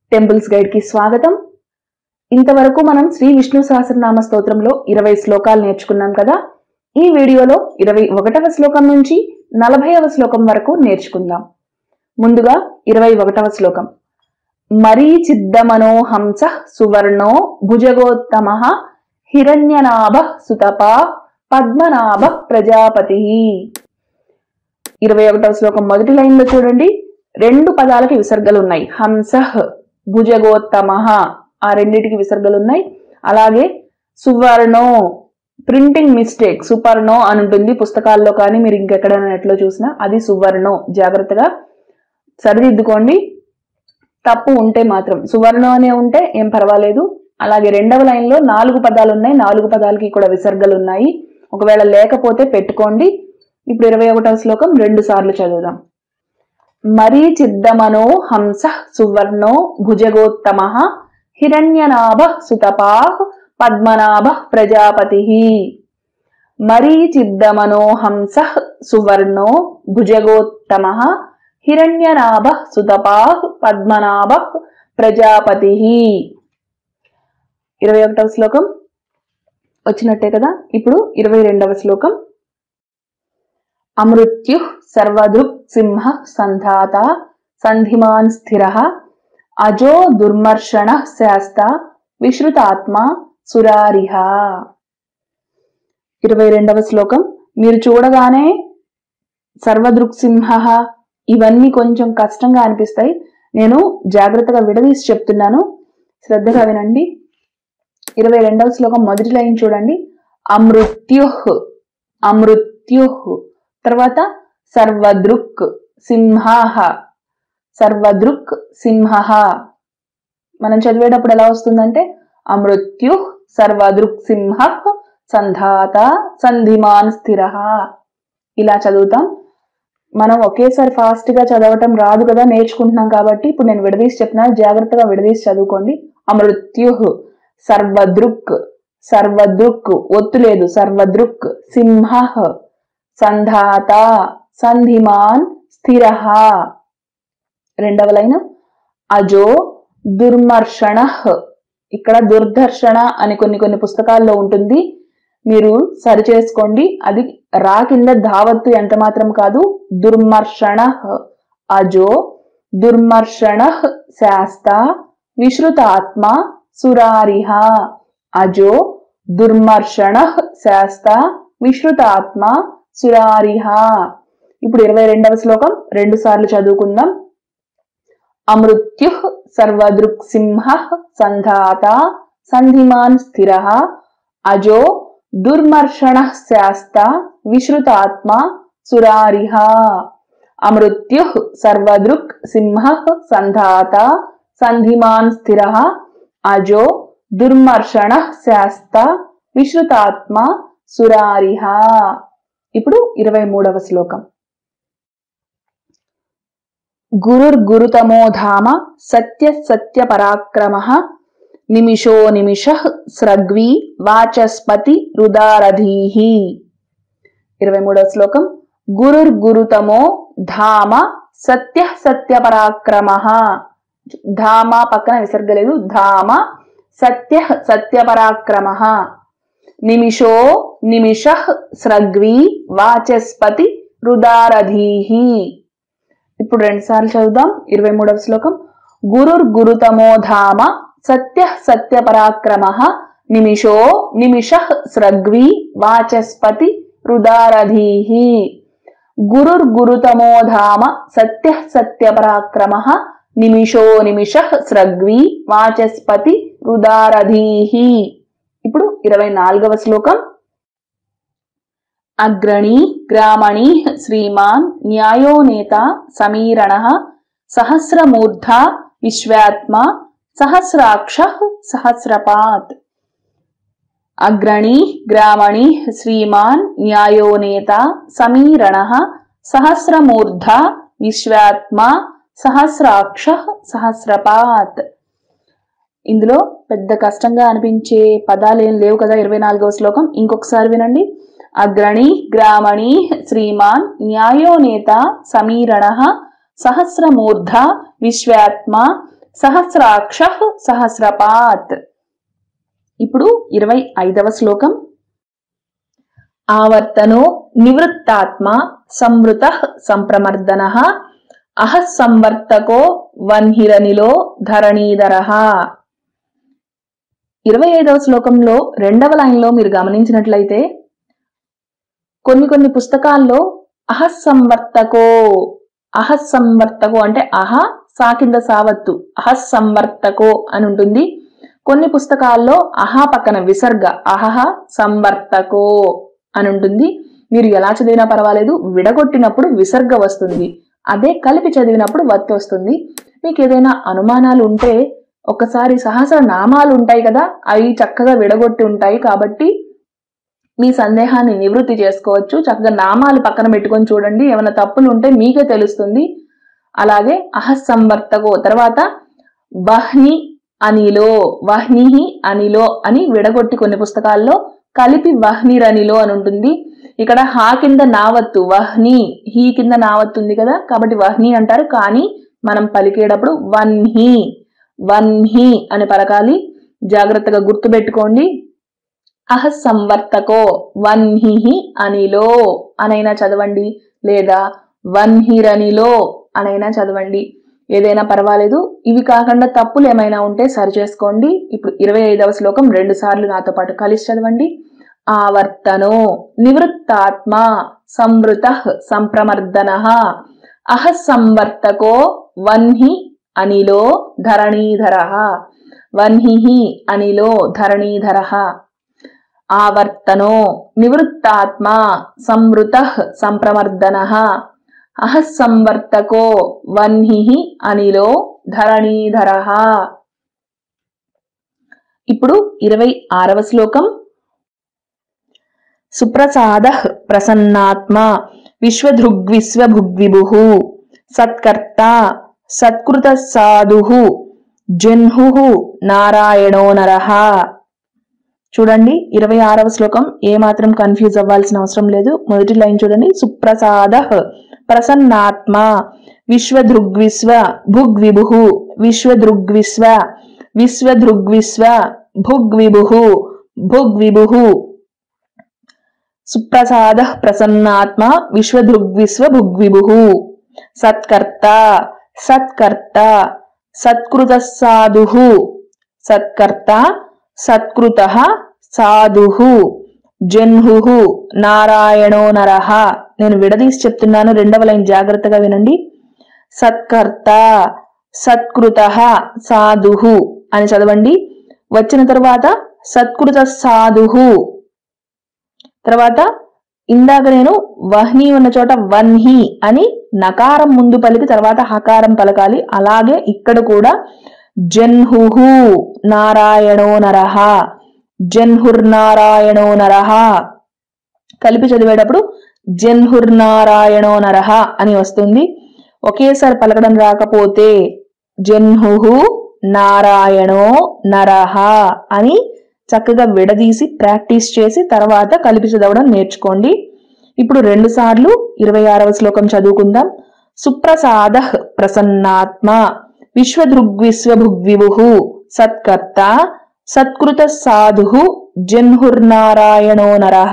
temples guide కి స్వాగతం ఇంతవరకు మనం శ్రీ విష్ణు సహస్రనామ స్తోత్రంలో ఇరవై శ్లోకాలు నేర్చుకున్నాం కదా ఈ వీడియోలో ఇరవై ఒకటవ శ్లోకం నుంచి నలభైవ శ్లోకం వరకు నేర్చుకుందాం ముందుగా ఇరవై ఒకటవ శ్లోకం మరీచిద్దమనో హంస సువర్ణో భుజగోత్తమ హిరణ్యనాభ సుతపా పద్మనాభ ప్రజాపతి ఇరవై ఒకటవ శ్లోకం మొదటి లైన్ లో చూడండి రెండు పదాలకి విసర్గలు ఉన్నాయి హంస భుజగోత్తమ ఆ రెండిటికి విసర్గలు ఉన్నాయి అలాగే సువర్ణో ప్రింటింగ్ మిస్టేక్ సుపర్ణో అని ఉంటుంది పుస్తకాల్లో కానీ మీరు ఇంకెక్కడైనా నెట్లో చూసినా అది సువర్ణో జాగ్రత్తగా సరిదిద్దుకోండి తప్పు ఉంటే మాత్రం సువర్ణ అనే ఉంటే ఏం పర్వాలేదు అలాగే రెండవ లైన్ లో నాలుగు పదాలు ఉన్నాయి నాలుగు పదాలకి కూడా విసర్గలు ఉన్నాయి ఒకవేళ లేకపోతే పెట్టుకోండి ఇప్పుడు ఇరవై ఒకటవ శ్లోకం రెండు సార్లు చదువుదాం మరీచిద్దమనో హంస సువర్ణో భుజగోత్తమ హిరణ్యనాభ సుతపా పద్మనాభ ప్రజాపతి మరీచిద్దమనో హంస సువర్ణో భుజగోత్తమ హిరణ్యనాభ సుతపా పద్మనాభ ప్రజాపతి ఇరవై ఒకటవ శ్లోకం వచ్చినట్టే కదా ఇప్పుడు ఇరవై రెండవ శ్లోకం అమృత్యు సర్వదృక్ సింహ సంధాత సంధిమాన్ స్థిర అజో దుర్మర్షణ శాస్త విశ్రుతాత్మ సురారిహ ఇరవై రెండవ శ్లోకం మీరు చూడగానే సర్వదృక్సింహ ఇవన్నీ కొంచెం కష్టంగా అనిపిస్తాయి నేను జాగ్రత్తగా విడదీసి చెప్తున్నాను శ్రద్ధగా వినండి ఇరవై రెండవ శ్లోకం మొదటి లైన్ చూడండి అమృత్యుహ్ అమృత్యుహ్ తర్వాత సర్వదృక్ సింహ సర్వదృక్ సింహ మనం చదివేటప్పుడు ఎలా వస్తుందంటే అమృత్యు సర్వదృక్ సింహ సంధాత సంధిమాన్ స్థిర ఇలా చదువుతాం మనం ఒకేసారి ఫాస్ట్ గా చదవటం రాదు కదా నేర్చుకుంటున్నాం కాబట్టి ఇప్పుడు నేను విడదీసి చెప్తున్నాను జాగ్రత్తగా విడదీసి చదువుకోండి అమృత్యు సర్వదృక్ సర్వదృక్ ఒత్తు లేదు సర్వదృక్ సింహ సంధాత సంధిమాన్ స్థిర రెండవ లైన్ అజో దుర్మర్షణ ఇక్కడ దుర్దర్శన అని కొన్ని కొన్ని పుస్తకాల్లో ఉంటుంది మీరు సరి చేసుకోండి అది రా కింద ధావత్తు ఎంత మాత్రం కాదు దుర్మర్షణ అజో దుర్మర్షణ శాస్త విశ్రుతాత్మ సురారిహ అజో దుర్మర్షణ శాస్త విశ్రుతాత్మ సురారిహ ఇప్పుడు ఇరవై రెండవ శ్లోకం రెండు సార్లు చదువుకుందాం అమృత్యు సర్వదృక్ సింహ సంధాత సంధిమాన్ స్థిర అజో దుర్మర్షణ శాస్త విశ్రుతాత్మ సురారిహ అమృత్యు సర్వదృక్ సింహ సంధాత సంధిమాన్ స్థిర అజో దుర్మర్షణ శాస్త విశ్రుతాత్మ సురారిహ ఇప్పుడు ఇరవై మూడవ శ్లోకం గురుర్గురుతమో ధామ సత్య సత్య పరాక్రమ నిమిషో నిమిష స్రగ్వీ వాచస్పతి రుదారధీహి ఇరవై మూడవ శ్లోకం గురుర్గురుతమో ధామ సత్య సత్య పరాక్రమ ధామ పక్కన విసర్గలేదు ధామ సత్య సత్య పరాక్రమ నిమిషో నిమిష స్రగ్వీ వాచస్పతి రుదారధీహి ఇప్పుడు రెండు సార్లు చదువుదాం ఇరవై మూడవ శ్లోకం గురుర్ గురుతమో ధామ సత్య సత్య పరాక్రమ నిమిషో నిమిష స్రగ్వీ వాచస్పతి రుదారధీహి గురుర్ గురుతమో ధామ సత్య సత్య పరాక్రమ నిమిషో నిమిష స్రగ్వీ వాచస్పతి రుదారధీహి ఇప్పుడు ఇరవై నాలుగవ శ్లోకం అగ్రణీ గ్రామణీ శ్రీమాన్ న్యాయో నేత సమీరణ సహస్రమూర్ధ విశ్వాత్మ సహస్రాక్ష సహస్రపాత్ అగ్రణీ గ్రామణి శ్రీమాన్ న్యాయో నేత సమీరణ సహస్రమూర్ధ విశ్వాత్మ సహస్రాక్ష సహస్రపాత్ ఇందులో పెద్ద కష్టంగా అనిపించే పదాలు ఏం లేవు కదా ఇరవై నాలుగవ శ్లోకం ఇంకొకసారి వినండి అగ్రణి గ్రామణి శ్రీమాన్ న్యాయో నేత సమీరణ సహస్రమూర్ధ విశ్వాత్మ సహస్రాక్ష సహస్రపాత్ ఇప్పుడు ఇరవై ఐదవ శ్లోకం ఆవర్తనో నివృత్తాత్మ సంవృత సంప్రమర్దన అహ సంవర్తకో వన్హిరనిలో ధరణీధర ఇరవై ఐదవ శ్లోకంలో రెండవ లైన్లో మీరు గమనించినట్లయితే కొన్ని కొన్ని పుస్తకాల్లో అహస్సంవర్తకో అహస్సంవర్తకో అంటే అహ సా కింద సావత్తు అహస్సంవర్తకో అని ఉంటుంది కొన్ని పుస్తకాల్లో అహా పక్కన విసర్గ అహహ సంవర్తకో అని ఉంటుంది మీరు ఎలా చదివినా పర్వాలేదు విడగొట్టినప్పుడు విసర్గ వస్తుంది అదే కలిపి చదివినప్పుడు వత్తి వస్తుంది మీకు ఏదైనా అనుమానాలు ఉంటే ఒకసారి సహస్ర నామాలు ఉంటాయి కదా అవి చక్కగా విడగొట్టి ఉంటాయి కాబట్టి మీ సందేహాన్ని నివృత్తి చేసుకోవచ్చు చక్కగా నామాలు పక్కన పెట్టుకొని చూడండి ఏమైనా తప్పులు ఉంటే మీకే తెలుస్తుంది అలాగే అహస్సంవర్తకో తర్వాత వహ్ని అనిలో వహ్నిహి అనిలో అని విడగొట్టి కొన్ని పుస్తకాల్లో కలిపి వహ్నిరనిలో అని ఉంటుంది ఇక్కడ హా కింద నావత్తు వహ్ని హీ కింద నావత్తు ఉంది కదా కాబట్టి వహ్ని అంటారు కానీ మనం పలికేటప్పుడు వన్హి వన్హి అని పలకాలి జాగ్రత్తగా గుర్తుపెట్టుకోండి అహస్సంవర్తకో వన్హిహి అనిలో అనైనా చదవండి లేదా వన్హిరనిలో అనైనా చదవండి ఏదైనా పర్వాలేదు ఇవి కాకుండా తప్పులు ఏమైనా ఉంటే సరి చేసుకోండి ఇప్పుడు ఇరవై ఐదవ శ్లోకం రెండు సార్లు నాతో పాటు కలిసి చదవండి ఆవర్తనో నివృత్తాత్మ సంవృత సంప్రమర్దన అహస్సంవర్తకో వన్హి అనిలో ధరణీధర వన్హి అనిలో ధరణీధర ఆవర్తనో నివృత్తాత్మ సంవృత సంప్రమర్దన అహస్సంవర్తకో వన్హి అనిలో ధరణీధర ఇప్పుడు ఇరవై ఆరవ శ్లోకం సుప్రసాద ప్రసన్నాత్మ విశ్వధృగ్విశ్వభుగ్విభు సత్కర్త సత్కృత సాధు జన్హు నారాయణో నరః చూడండి ఇరవై ఆరవ శ్లోకం ఏ మాత్రం కన్ఫ్యూజ్ అవ్వాల్సిన అవసరం లేదు మొదటి లైన్ చూడండి సుప్రసాద ప్రసన్నాత్మ విశ్వధృగ్విశ్వ భుగ్విభు విశ్వధృగ్విశ్వ విశ్వధృగ్విశ్వ భుగ్విభు భుగ్విభు సుప్రసాద ప్రసన్నాత్మ విశ్వధృగ్విశ్వ భుగ్విభు సత్కర్త సత్కర్త సత్కృత సాధు సత్కర్త సత్కృత సాధు జన్హు నారాయణో నరః నేను విడదీసి చెప్తున్నాను రెండవ లైన్ జాగ్రత్తగా వినండి సత్కర్త సత్కృత సాధు అని చదవండి వచ్చిన తర్వాత సత్కృత సాధు తర్వాత ఇందాక నేను వహ్ని ఉన్న చోట వన్హి అని నకారం ముందు పలికి తర్వాత హకారం పలకాలి అలాగే ఇక్కడ కూడా జన్హు నారాయణో నరః జన్హుర్నారాయణో నరః కలిపి చదివేటప్పుడు జన్హుర్నారాయణో నరః అని వస్తుంది ఒకేసారి పలకడం రాకపోతే జన్హు నారాయణో నరః అని చక్కగా విడదీసి ప్రాక్టీస్ చేసి తర్వాత కలిపి చదవడం నేర్చుకోండి ఇప్పుడు రెండు సార్లు ఇరవై ఆరవ శ్లోకం చదువుకుందాం సుప్రసాద ప్రసన్నాత్మ విశ్వదృగ్విశ్వభుగ్విభు సత్కర్త సత్కృత సాధు జన్హుర్నారాయణో నరః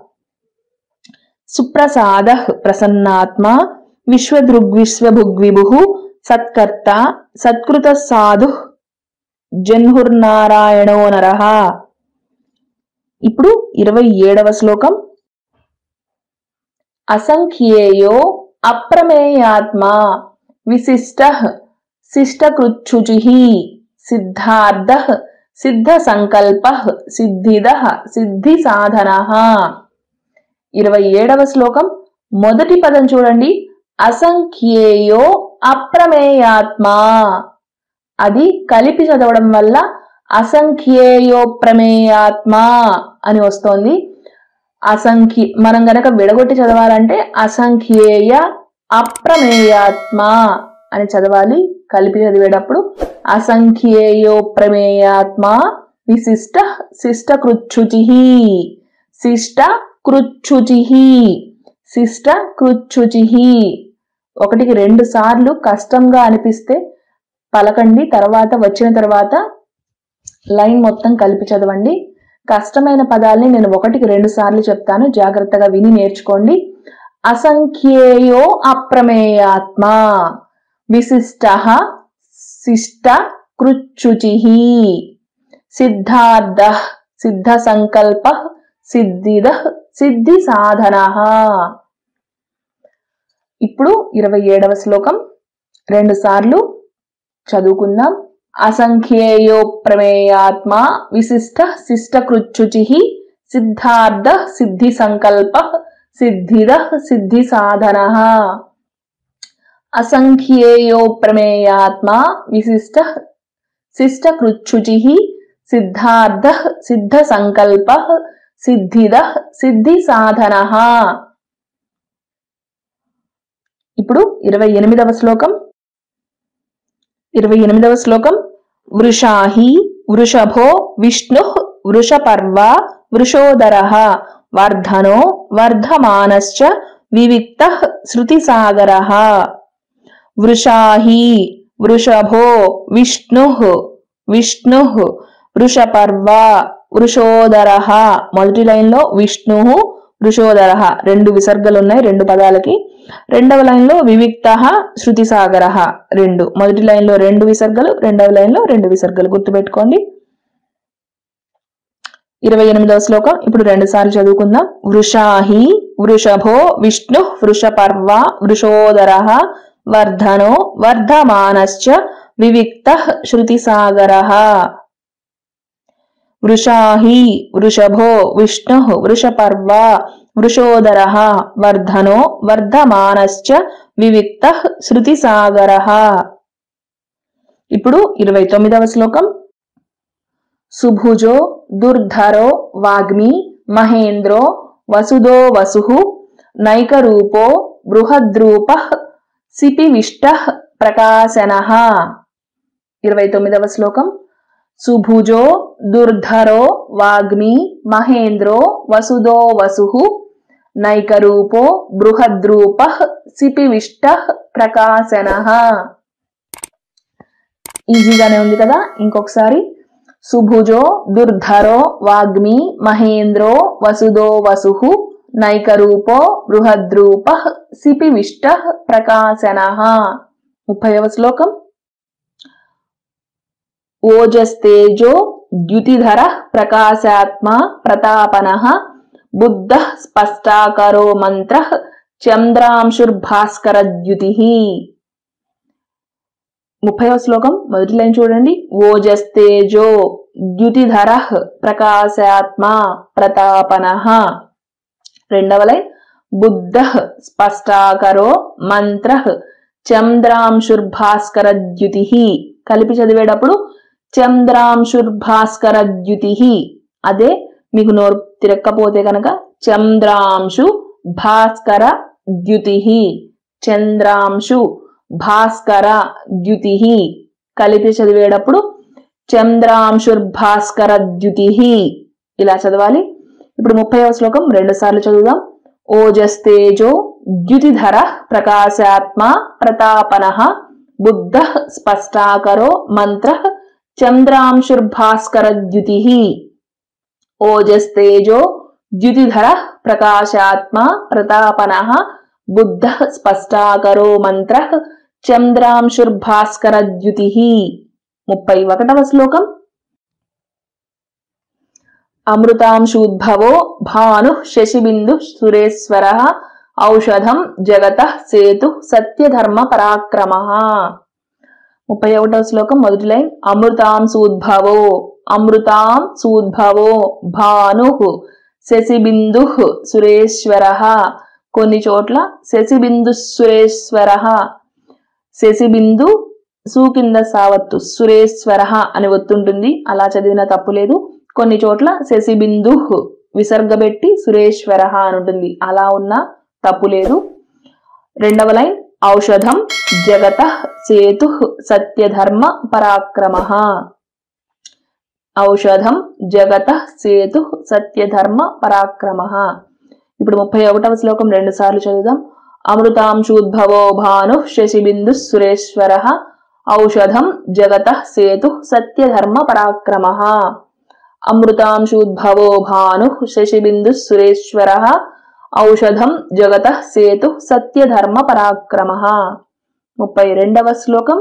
సుప్రసాద ప్రసన్నాత్మ విశ్వదృగ్విశ్వభుగ్విభు సత్కర్త సత్కృత సాధు జన్హుర్నారాయణో నరః ఇప్పుడు ఇరవై ఏడవ శ్లోకం అసంఖ్యేయో అప్రమేయాత్మ విశిష్ట శిష్టకృచ్చుచి సిద్ధార్థ సిద్ధ సంకల్ప సిద్ధిద సిద్ధి సాధన ఇరవై ఏడవ శ్లోకం మొదటి పదం చూడండి అసంఖ్యేయో అప్రమేయాత్మ అది కలిపి చదవడం వల్ల అసంఖ్యేయో ప్రమేయాత్మ అని వస్తోంది అసంఖ్య మనం గనక విడగొట్టి చదవాలంటే అసంఖ్యేయ అప్రమేయాత్మ అని చదవాలి కలిపి చదివేటప్పుడు అసంఖ్యేయో ప్రమేయాత్మ విశిష్ట శిష్ట కృచ్చుచి శిష్ట కృచ్చుచి శిష్ట కృచ్చుచి ఒకటికి రెండు సార్లు కష్టంగా అనిపిస్తే పలకండి తర్వాత వచ్చిన తర్వాత లైన్ మొత్తం కలిపి చదవండి కష్టమైన పదాల్ని నేను ఒకటికి రెండు సార్లు చెప్తాను జాగ్రత్తగా విని నేర్చుకోండి అసంఖ్యేయో అప్రమేయాత్మ విశిష్ట శిష్ట కృచ్చుచి సిద్ధార్థ సిద్ధ సంకల్ప సిద్ధిద సిద్ధి సాధన ఇప్పుడు ఇరవై ఏడవ శ్లోకం రెండు సార్లు చదువుకుందాం అసంఖ్యేయో ప్రమేయాత్మ విశిష్ట శిష్టకృచ్చుచి సిద్ధార్థ సిద్ధి సంకల్ప సిద్ధిద సిద్ధి సాధన అసంఖ్యేయో ప్రమేయాత్మ విశిష్ట శిష్టకృచ్చుచి సిద్ధార్థ సిద్ధ సంకల్ప సిద్ధిద సిద్ధి సాధన ఇప్పుడు ఇరవై ఎనిమిదవ శ్లోకం ఇరవై ఎనిమిదవ శ్లోకం వృషాహి వృషభో విష్ణు వృషపర్వ వృషోదర వర్ధనో వర్ధమానశ్చ వివిక్త శృతిసాగర వృషాహి వృషభో విష్ణు విష్ణు వృషపర్వ వృషోదర మొదటి లైన్లో విష్ణు వృషోదర రెండు విసర్గలు ఉన్నాయి రెండు పదాలకి రెండవ లైన్లో వివిక్త శృతి సాగర రెండు మొదటి లైన్లో రెండు విసర్గలు రెండవ లైన్లో రెండు విసర్గలు గుర్తుపెట్టుకోండి ఇరవై ఎనిమిదవ శ్లోకం ఇప్పుడు రెండు సార్లు చదువుకుందాం వృషాహి వృషభో విష్ణు వృషపర్వ వృషోదర వర్ధనో వర్ధమానశ్చ వివిక్త శృతి సాగర వృషాహి వృషభో విష్ణు వృషపర్వ వృషోదర వర్ధనో వర్ధమానశ్చ వివిక్త శృతి సాగర ఇప్పుడు ఇరవై తొమ్మిదవ శ్లోకం సుభుజో దుర్ధరో వాగ్మి మహేంద్రో వసుదో వసు నైకరూపో బృహద్రూప సిపివిష్ట ప్రకాశన ఇరవై తొమ్మిదవ శ్లోకం సుభుజో దుర్ధరో వాగ్మి మహేంద్రో వసుదో వసు నైకరూపో బృహద్రూప సిపివిష్ట ప్రకాశన ఈజీగానే ఉంది కదా ఇంకొకసారి సుభుజో దుర్ధరో వాగ్మి మహేంద్రో వసుదో వసు నైకరూపో బృహద్రూప సిపివిష్ట ప్రకాశన ముప్పైవ శ్లోకం ఓజస్తేజో ద్యుతిధర ప్రకాశాత్మ ప్రతాపన బుద్ధ స్పష్టాకరో మంత్ర చంద్రాంశుర్భాస్కరద్యుతి ముప్పైవ శ్లోకం మొదటి లైన్ చూడండి ఓజస్తేజో ద్యుతిధర ప్రకాశాత్మ ప్రతాపన రెండవ లైన్ బుద్ధ స్పష్టాకరో మంత్ర చంద్రాంశుర్భాస్కరద్యుతి కలిపి చదివేటప్పుడు చంద్రాంశుర్భాస్కరద్యుతి అదే మీకు నోరు తిరక్కపోతే కనుక చంద్రాంశు భాస్కర ద్యుతి చంద్రాంశు భాస్కర ద్యుతి కలిపి చదివేటప్పుడు చంద్రాంశుర్భాస్కర ద్యుతి ఇలా చదవాలి ఇప్పుడు ముప్పైవ శ్లోకం రెండు సార్లు చదువుదాం ఓజస్తేజో ద్యుతిధర ప్రకాశాత్మ ప్రతాపన బుద్ధ స్పష్టాకరో మంత్ర చంద్రాంశుర్భాస్కర ద్యుతి ఓజస్తేజో ద్యుతిధర ప్రకాశాత్మ ప్రతాపన బుద్ధ స్పష్టాకరో మంత్ర చంద్రాంశుర్భాస్కర ద్యుతి ముప్పై ఒకటవ శ్లోకం అమృతాంశూద్భవో భాను శశిబిందు సురేశ్వర ఔషధం జగత సేతు సత్యధర్మ పరాక్రమ ముప్పై ఒకటవ శ్లోకం మొదటి లైన్ అమృతాంశూద్భవో అమృతాం సూద్భవో భాను శశిబిందు సురేశ్వర కొన్ని చోట్ల శశిబిందు సురేశ్వర శశిబిందు సు కింద సావత్తు సురేశ్వర అని ఒత్తుంటుంది అలా చదివిన తప్పు లేదు కొన్ని చోట్ల శశిబిందు విసర్గబెట్టి సురేశ్వర అని ఉంటుంది అలా ఉన్న తప్పు లేదు రెండవ లైన్ ఔషధం జగత సేతు సత్యధర్మ పరాక్రమ ఔషధం జగత సేతు సత్యధర్మ పరాక్రమ ఇప్పుడు ముప్పై ఒకటవ శ్లోకం రెండు సార్లు చదువుదాం అమృతాంశూద్భవో భాను శశిబిందు సురేశ్వర ఔషధం జగత సేతు సత్యధర్మ పరాక్రమ అమృతాంశూద్భవో భాను శశిబిందు సురేశ్వర ఔషధం జగత సేతు సత్యధర్మ పరాక్రమ ముప్పై రెండవ శ్లోకం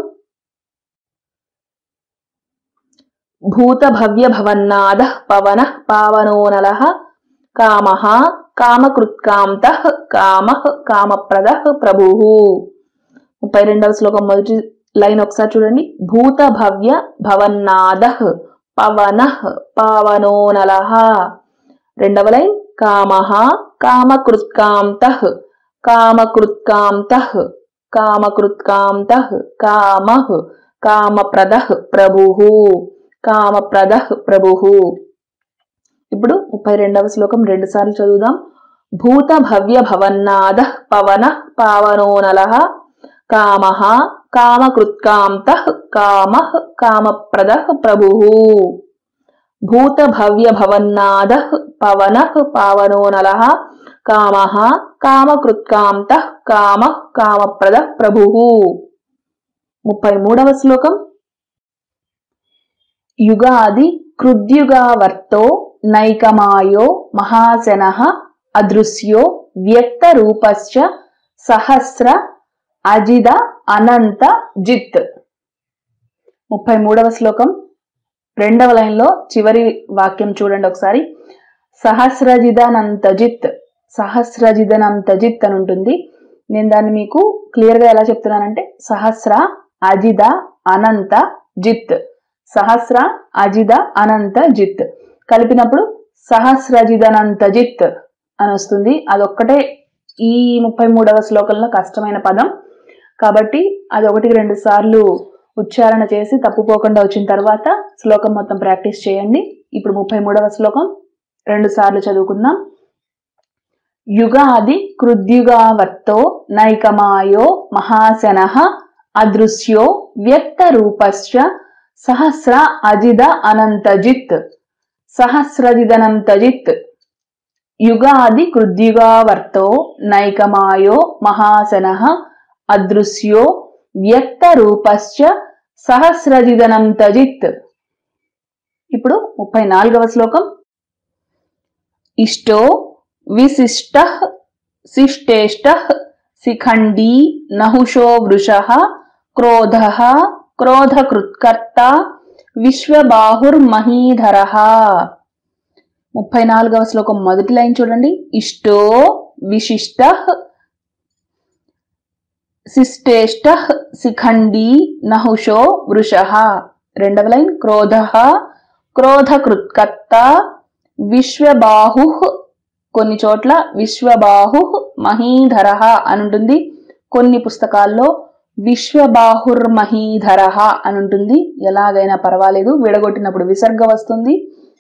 భూత భవ్య భవన్నాద పవన పావనోనల కామ కామకృత్కాంత కామ కామప్రద ప్రభు ముప్పై రెండవ శ్లోకం మొదటి లైన్ ఒకసారి చూడండి భూత భవ్య భవన్నాద పవన పావనోనల రెండవ లైన్ కామ కామకృత్కాంత కామకృత్కాంత కామకృత్కాంత కామ కామప్రద ప్రభు కామప్రద ప్రభు ఇప్పుడు ముప్పై రెండవ శ్లోకం రెండు సార్లు చదువుదాం భూత భవ్య భవన్నాద పవన పావనోనల కామ కామకృత్కాంత కామ కామప్రద ప్రభు భూత భవ్య భవన్నాద పవన పావనోనల కామ కామకృత్కాంత కామ కామప్రద ప్రభు ముప్పై మూడవ శ్లోకం యుగాది కృద్యుగావర్తో నైకమాయో మహాశన అదృశ్యో వ్యక్త రూపశ్చ సహస్ర అజిద అనంత జిత్ ముప్పై మూడవ శ్లోకం రెండవ లైన్లో చివరి వాక్యం చూడండి ఒకసారి సహస్రజిదనంత జిత్ సహస్రజిదనంత జిత్ అని ఉంటుంది నేను దాన్ని మీకు క్లియర్ గా ఎలా చెప్తున్నానంటే సహస్ర అజిద అనంత జిత్ సహస్ర అజిద అనంత జిత్ కలిపినప్పుడు సహస్రజిదనంత జిత్ అని వస్తుంది అదొక్కటే ఈ ముప్పై మూడవ శ్లోకంలో కష్టమైన పదం కాబట్టి అది ఒకటికి రెండు సార్లు ఉచ్చారణ చేసి తప్పుపోకుండా వచ్చిన తర్వాత శ్లోకం మొత్తం ప్రాక్టీస్ చేయండి ఇప్పుడు ముప్పై మూడవ శ్లోకం రెండు సార్లు చదువుకుందాం యుగాది కృద్యుగావర్తో నైకమాయో మహాశన అదృశ్యో వ్యక్త రూపశ్చ సహస్ర అజిద అనంతజిత్ సహస్రజిదనంతజిత్ యుగాది కృద్యుగావర్తో నైకమాయో మహాశన అదృశ్యో వ్యక్త రూపశ్చ సహస్రజిదనంతజిత్ ఇప్పుడు ముప్పై నాలుగవ శ్లోకం ఇష్టో విశిష్ట శిష్టేష్ట శిఖండీ నహుషో వృష క్రోధ క్రోధకృత్కర్త విశ్వబాహుర్మహీధర ముప్పై నాలుగవ శ్లోకం మొదటి లైన్ చూడండి ఇష్టో విశిష్ట శిష్టేష్ట శిఖండీ నహుషో వృష రెండవ లైన్ క్రోధ క్రోధకృత్కర్త విశ్వబాహు కొన్ని చోట్ల విశ్వబాహు మహీధర అని ఉంటుంది కొన్ని పుస్తకాల్లో విశ్వబాహుర్మహీధర అని ఉంటుంది ఎలాగైనా పర్వాలేదు విడగొట్టినప్పుడు విసర్గ వస్తుంది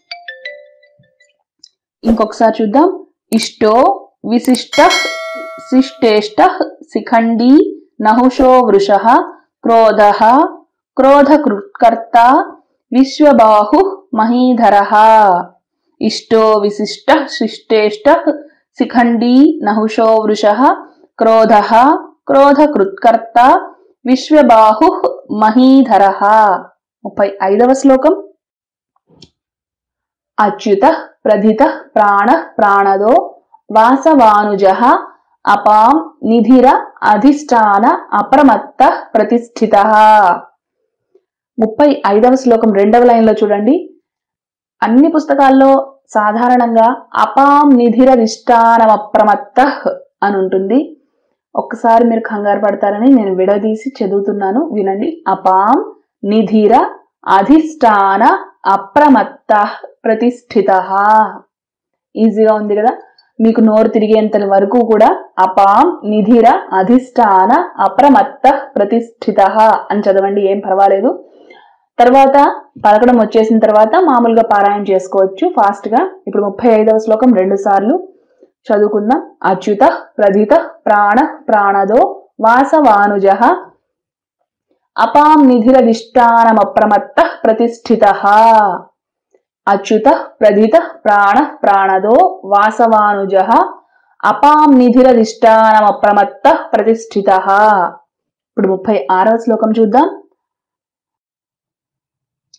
ఇంకొకసారి చూద్దాం ఇష్టో విశిష్ట శిష్టేష్ట శిఖండీ నహుషో వృష క్రోధ క్రోధకృత్కర్త విశ్వబాహు మహీధర ఇష్టో విశిష్ట శిష్టేష్ట శిఖండీ నహుషో వృష క్రోధ క్రోధకృత్కర్త విశ్వబాహు మహీధర ముప్పై ఐదవ శ్లోకం అచ్యుత ప్రధిత ప్రాణ ప్రాణదో వాసవానుజ అపాం నిధిర అధిష్టాన అప్రమత్త ప్రతిష్ఠిత ముప్పై ఐదవ శ్లోకం రెండవ లైన్లో చూడండి అన్ని పుస్తకాల్లో సాధారణంగా అపాం నిధిరధిష్టానం అప్రమత్త అని ఉంటుంది ఒక్కసారి మీరు కంగారు పడతారని నేను విడదీసి చదువుతున్నాను వినండి అపాం నిధిర అధిష్టాన అప్రమత్త ప్రతిష్ఠిత ఈజీగా ఉంది కదా మీకు నోరు తిరిగేంత వరకు కూడా అపాం నిధిర అధిష్టాన అప్రమత్త ప్రతిష్ఠిత అని చదవండి ఏం పర్వాలేదు తర్వాత పలకడం వచ్చేసిన తర్వాత మామూలుగా పారాయణ చేసుకోవచ్చు ఫాస్ట్ గా ఇప్పుడు ముప్పై ఐదవ శ్లోకం రెండు సార్లు చదువుకుందాం అచ్యుత ప్రధిత ప్రాణ ప్రాణదో వాసవానుజ అపాం నిధిరధిష్టానమప్రమత్త ప్రతిష్ఠిత అచ్యుత ప్రధిత ప్రాణ ప్రాణదో వాసవానుజ అపాం నిధిరధిష్టానమప్రమత్త ప్రతిష్ఠిత ఇప్పుడు ముప్పై ఆరవ శ్లోకం చూద్దాం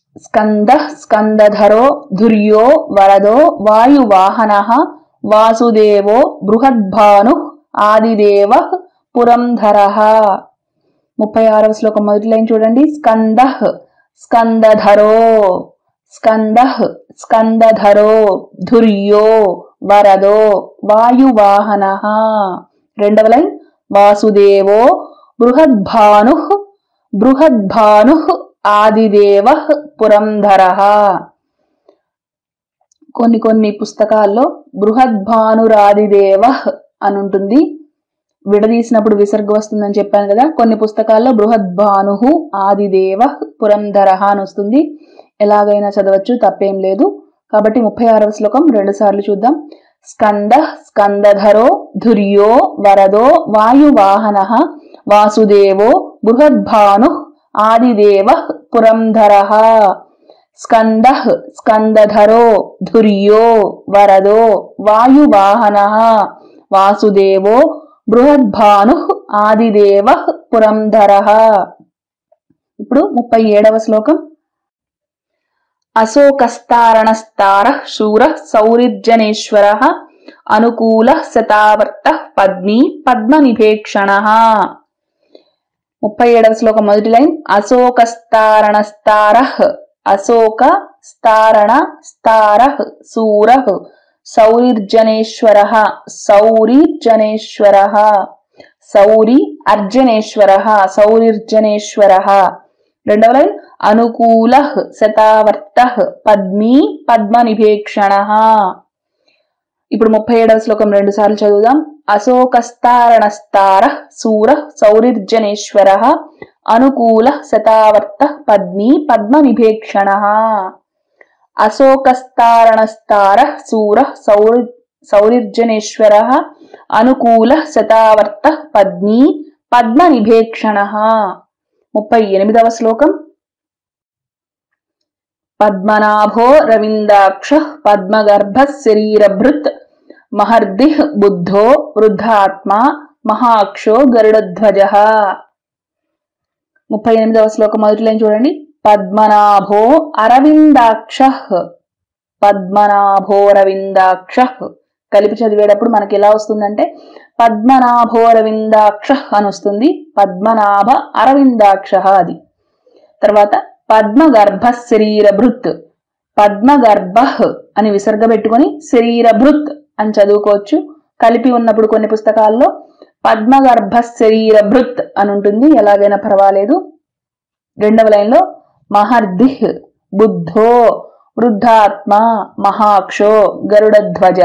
స్కంద స్కందధరో ధుర్యో వరదో వాయువాహన వాసుదేవో బృహద్భాను ఆదిదేవ పురంధర ముప్పై ఆరవ శ్లోకం మొదటి లైన్ చూడండి స్కంద స్కందధరో స్కంద స్కందధరో ధుర్యో వరదో వాయువాహన రెండవ లైన్ వాసుదేవో బృహద్భాను బృహద్భాను ఆదిదేవ పురంధర కొన్ని కొన్ని పుస్తకాల్లో బృహద్భానురాదిదేవ అని ఉంటుంది విడదీసినప్పుడు విసర్గ వస్తుందని చెప్పాను కదా కొన్ని పుస్తకాల్లో బృహద్భాను ఆదిదేవ పురంధర అని వస్తుంది ఎలాగైనా చదవచ్చు తప్పేం లేదు కాబట్టి ముప్పై ఆరవ శ్లోకం రెండు సార్లు చూద్దాం స్కంద స్కందధరో ధుర్యో వరదో వాయువాహన వాసుదేవో బృహద్భాను ఆదిదేవ పురంధర స్కంద స్కందధరో ధుర్యో వరదో వాయువాహన వాసుదేవో బృహద్భాను ఆదిదేవ పురంధర ఇప్పుడు ముప్పై ఏడవ శ్లోకం అశోకస్తారణస్తార శూర సౌరిర్జనేశ్వర అనుకూల శతావర్త పద్మీ పద్మనిభేక్షణ ముప్పై ఏడవ శ్లోకం మొదటి లైన్ అశోకస్తారణస్తార అశోక స్తారణ స్తార శూర సౌరిర్జనేశ్వర సౌరిర్జనేశ్వర సౌరి అర్జనేశ్వర సౌరిర్జనేశ్వర రెండవ లైన్ అనుకూల శతావర్త పద్మీ పద్మనిభేక్షణ ఇప్పుడు ముప్పై ఏడవ శ్లోకం రెండు సార్లు చదువుదాం అశోకస్తారణస్తార శూర సౌరిర్జనేశ్వర అనుకూల శతావర్త పద్మీ పద్మనిభేక్షణ అశోకస్తారణస్తార శూర సౌరి సౌరిర్జనేశ్వర అనుకూల శతావర్త పద్మీ పద్మనిభేక్షణ ముప్పై ఎనిమిదవ శ్లోకం పద్మనాభో రవిందాక్ష పద్మగర్భ శరీరభృత్ మహర్ది బుద్ధో వృద్ధాత్మ మహాక్షో గరుడధ్వజ ముప్పై ఎనిమిదవ శ్లోకం మొదటి లైన్ చూడండి పద్మనాభో అరవిందాక్ష పద్మనాభోరవిందాక్ష కలిపి చదివేటప్పుడు మనకి ఎలా వస్తుందంటే పద్మనాభోరవిందాక్ష అని వస్తుంది పద్మనాభ అరవిందాక్ష అది తర్వాత పద్మగర్భ శరీరభృత్ పద్మగర్భ అని విసర్గ పెట్టుకొని శరీరభృత్ అని చదువుకోవచ్చు కలిపి ఉన్నప్పుడు కొన్ని పుస్తకాల్లో పద్మగర్భ శరీరభృత్ అని ఉంటుంది ఎలాగైనా పర్వాలేదు రెండవ లైన్లో మహర్ది బుద్ధో వృద్ధాత్మ మహాక్షో గరుడధ్వజ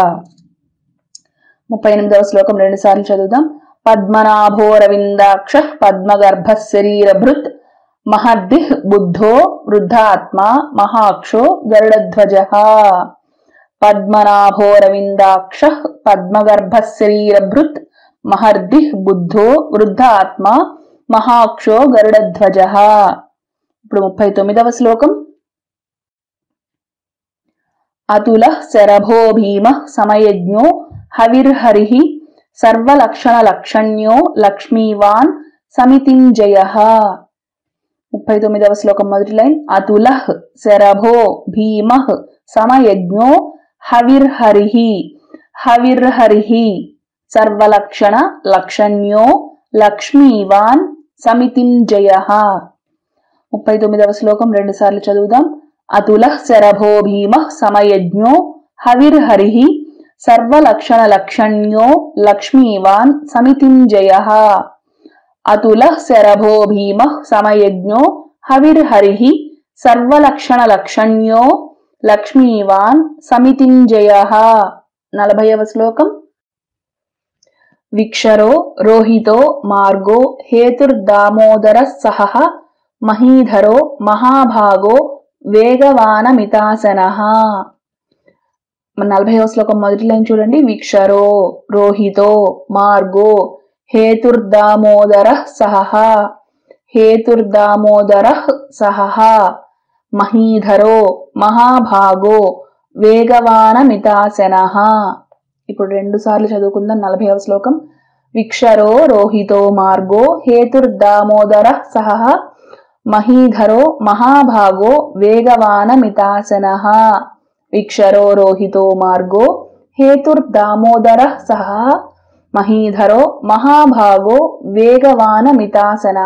ముప్పై ఎనిమిదవ శ్లోకం రెండు సార్లు చదువుదాం పద్మనాభోరవిందాక్ష పద్మగర్భ శరీరభృత్ మహర్ది బుద్ధో వృద్ధాత్మ మహాక్షో గరుడధ్వజ పద్మనాభోరవిందాక్ష పద్మగర్భ శరీరభృత్ మహర్ది బుద్ధో వృద్ధాత్మ మహాక్షో గరుడధ్వజ ఇప్పుడు ముప్పై తొమ్మిదవ శ్లోకం అతుల శరభో భీమ సమయజ్ఞో హవిర్హరి సర్వలక్షణ లక్షణ్యో లక్ష్మీవాన్ సమితింజయ ముప్పై తొమ్మిదవ శ్లోకం మొదటి లైన్ అతుల శరభో భీమ సమయజ్ఞో హవిర్హరి హవిర్హరి సర్వలక్షణ లక్షణ్యో లక్ష్మీవాన్ సమితింజయ ముప్పై తొమ్మిదవ శ్లోకం రెండు సార్లు చదువుదాం అతుల శరభో భీమ సమయజ్ఞో హవిర్హరి సర్వలక్షణ లక్షణ్యో లక్ష్మీవాన్ సమితింజయ అతుల శరభో భీమ సమయజ్ఞో హవిర్హరి సర్వలక్షణ లక్షణ్యో లక్ష్మీవాన్ సమితింజయ నలభైవ శ్లోకం విక్షరో రోహితో మార్గో హేతుర్దామోదర సహ మహీధరో మహాభాగో వేగవానమితాసన నలభైవ శ్లోకం మొదటి లైన్ చూడండి విక్షరో రోహితో మార్గో హేతుర్దామోదర సహ హేతుర్దామోదర సహ మహీధరో మహాభాగో వేగవానమితాసన ఇప్పుడు రెండు సార్లు చదువుకుందాం నలభైవ శ్లోకం విక్షరో రోహితో మార్గో హేతుర్దామోదర సహ మహీధరో మహాభాగో వేగవానమితాసన విక్షరో రోహితో మార్గో హేతుర్దామోదర సహ మహీధరో మహాభాగో వేగవానమితాసన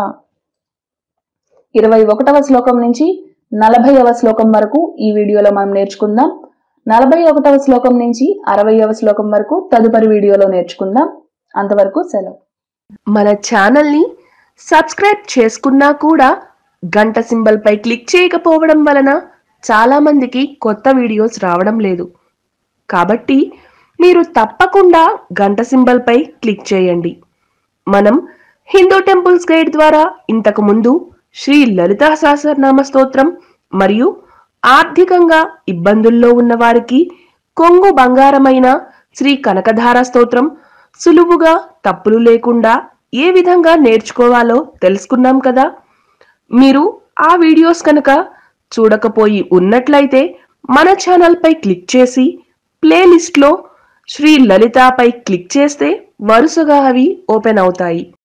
ఇరవై ఒకటవ శ్లోకం నుంచి నలభైవ శ్లోకం వరకు ఈ వీడియోలో మనం నేర్చుకుందాం నలభై ఒకటవ శ్లోకం నుంచి అరవైవ శ్లోకం వరకు తదుపరి వీడియోలో నేర్చుకుందాం అంతవరకు సెలవు మన ఛానల్ని సబ్స్క్రైబ్ చేసుకున్నా కూడా గంట సింబల్ పై క్లిక్ చేయకపోవడం వలన చాలా మందికి కొత్త వీడియోస్ రావడం లేదు కాబట్టి మీరు తప్పకుండా గంట సింబల్ పై క్లిక్ చేయండి మనం హిందూ టెంపుల్స్ గైడ్ ద్వారా ఇంతకు ముందు శ్రీ లలితా సహస్రనామ స్తోత్రం మరియు ఆర్థికంగా ఇబ్బందుల్లో ఉన్న వారికి కొంగు బంగారమైన శ్రీ కనకధార స్తోత్రం సులువుగా తప్పులు లేకుండా ఏ విధంగా నేర్చుకోవాలో తెలుసుకున్నాం కదా మీరు ఆ వీడియోస్ కనుక చూడకపోయి ఉన్నట్లయితే మన ఛానల్పై క్లిక్ చేసి ప్లేలిస్ట్లో శ్రీ లలితాపై క్లిక్ చేస్తే వరుసగా అవి ఓపెన్ అవుతాయి